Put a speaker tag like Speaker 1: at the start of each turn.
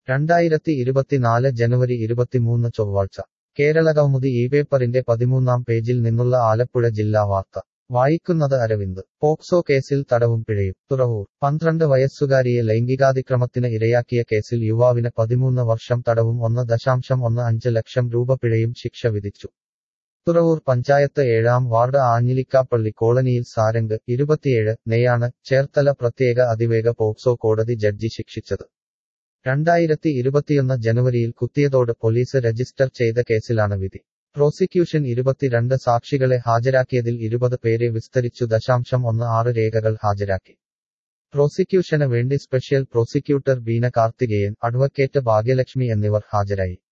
Speaker 1: രണ്ടായിരത്തി ഇരുപത്തിനാല് ജനുവരി ഇരുപത്തിമൂന്ന് ചൊവ്വാഴ്ച കേരളകൗമുദി ഈ പേപ്പറിന്റെ പതിമൂന്നാം പേജിൽ നിന്നുള്ള ആലപ്പുഴ ജില്ലാ വാർത്ത വായിക്കുന്നത് അരവിന്ദ് പോക്സോ കേസിൽ തടവും പിഴയും തുറവൂർ പന്ത്രണ്ട് വയസ്സുകാരിയെ ലൈംഗികാതിക്രമത്തിന് ഇരയാക്കിയ കേസിൽ യുവാവിന് പതിമൂന്ന് വർഷം തടവും ഒന്ന് ദശാംശം ഒന്ന് അഞ്ച് ലക്ഷം രൂപ പിഴയും ശിക്ഷ വിധിച്ചു തുറവൂർ പഞ്ചായത്ത് ഏഴാം വാർഡ് ആഞ്ഞിലിക്കാപ്പള്ളി കോളനിയിൽ സാരംഗ് ഇരുപത്തിയേഴ് നെയാണ് ചേർത്തല പ്രത്യേക അതിവേഗ പോക്സോ കോടതി ജഡ്ജി ശിക്ഷിച്ചത് രണ്ടായിരത്തി ഇരുപത്തിയൊന്ന് ജനുവരിയിൽ കുത്തിയതോട് പോലീസ് രജിസ്റ്റർ ചെയ്ത കേസിലാണ് വിധി പ്രോസിക്യൂഷൻ ഇരുപത്തിരണ്ട് സാക്ഷികളെ ഹാജരാക്കിയതിൽ ഇരുപത് പേരെ വിസ്തരിച്ചു ദശാംശം ഒന്ന് ആറ് രേഖകൾ ഹാജരാക്കി പ്രോസിക്യൂഷന് വേണ്ടി special prosecutor Beena Karthikeyan advocate Bhagyalakshmi എന്നിവർ ഹാജരായി